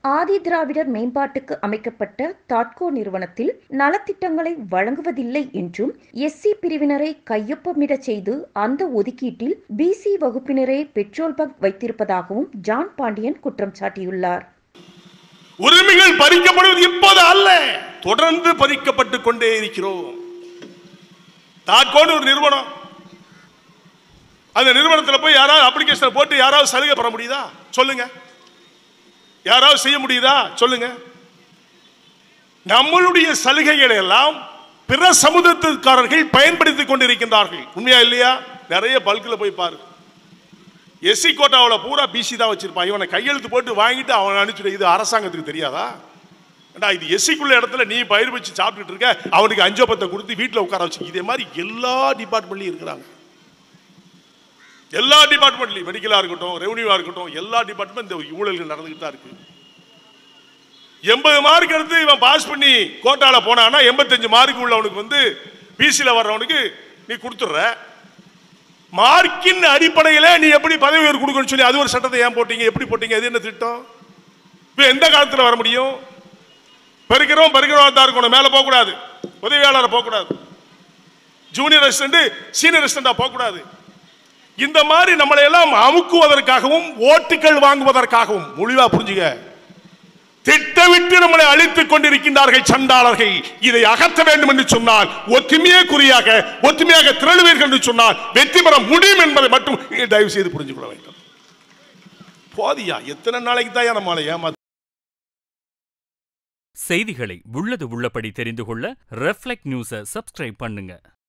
ஆதி திராவிடர் மேம்பாட்டுக்கு அமைக்கப்பட்ட தாட்கோ நிறுவனத்தில் நலத்திட்டங்களை வழங்குவதில்லை என்றும் எஸ்சி பிரிவினரை கையொப்பமிடச் செய்து அந்த ஒதுக்கீட்டில் பிசி வகுப்பினரே பெட்ரோல் பங்க் வைத்திருப்பதாகவும் ஜான் பாண்டியன் குற்றம் சாட்டியுள்ளார் உரிமைகள் பறிக்கப்படுவது இப்போது அல்ல தொடர்ந்து பறிக்கப்பட்டுக் கொண்டே இருக்கிறோம் தாட்கோன்னு ஒரு நிறுவனம் அந்த நிறுவனத்தில் போய் யாராவது அப்ளிகேஷன் போட்டு யாராவது சலுகை பெற முடியுதா சொல்லுங்க யாராவது செய்ய முடியுதா சொல்லுங்க நம்மளுடைய சலுகைகளை எல்லாம் பிற சமூகத்திற்காரர்கள் பயன்படுத்திக் கொண்டிருக்கின்றார்கள் உண்மையா இல்லையா நிறைய பல்கில் போய் பாரு எஸ்சி கோட்டாவில் பூரா பிசி தான் வச்சிருப்பான் இவனை கையெழுத்து போட்டு வாங்கிட்டு அவன் அனுப்பிச்சுட்டு இது அரசாங்கத்துக்கு தெரியாதா ஏண்டா இது எஸ்சிக்குள்ள இடத்துல நீ பயிர் வச்சு சாப்பிட்டுட்டு இருக்க அவனுக்கு அஞ்சோ பத்தை கொடுத்து வீட்டில் உட்கார வச்சு இதே மாதிரி எல்லா டிபார்ட்மெண்ட்லையும் இருக்கிறாங்க எல்லா டிபார்ட்மெண்ட்லையும் மெடிக்கலா இருக்கட்டும் ரெவன்யூவா இருக்கட்டும் எல்லா டிபார்ட்மெண்ட் இந்த ஊழல்கள் நடந்துகிட்டு தான் இருக்கு எண்பது மார்க் எடுத்து இவன் பாஸ் பண்ணி கோட்டால போனான்னா எண்பத்தஞ்சு மார்க் உள்ளவனுக்கு வந்து பிசியில் வர்றவனுக்கு நீ கொடுத்துட்ற மார்க்கின் அடிப்படையில் நீ எப்படி பதவி உயர்வு கொடுக்கணும்னு சொல்லி அது ஒரு சட்டத்தை ஏன் போட்டீங்க எப்படி போட்டீங்க அது என்ன திட்டம் இப்போ எந்த காலத்தில் வர முடியும் பெருக்கிறோம் பெருக்கிறோம் தான் இருக்கணும் மேலே போகக்கூடாது உதவியாளர் போகக்கூடாது ஜூனியர் அசிஸ்டன்ட் சீனியர் அசிஸ்டண்டா போகக்கூடாது இந்த மாதிரி நம்மளை எல்லாம் அமுக்குவதற்காகவும் ஓட்டுகள் வாங்குவதற்காகவும் முடிவா புரிஞ்சுங்க திட்டமிட்டு நம்மளை அழித்துக் கொண்டிருக்கின்றார்கள் சண்டாளர்கள் இதை அகற்ற வேண்டும் என்று சொன்னால் ஒற்றுமையே குறியாக ஒற்றுமையாக திரளுவீர்கள் என்று சொன்னால் வெற்றி பெற முடியும் என்பதை மட்டும் நீங்கள் தயவு செய்து புரிஞ்சு கொள்ள வேண்டும் போதியா எத்தனை நாளைக்கு தான் நம்மளை ஏமாத்த செய்திகளை உள்ளது உள்ளபடி தெரிந்து கொள்ள ரெஃப்ளெக்ட் நியூஸை சப்ஸ்கிரைப் பண்ணுங்க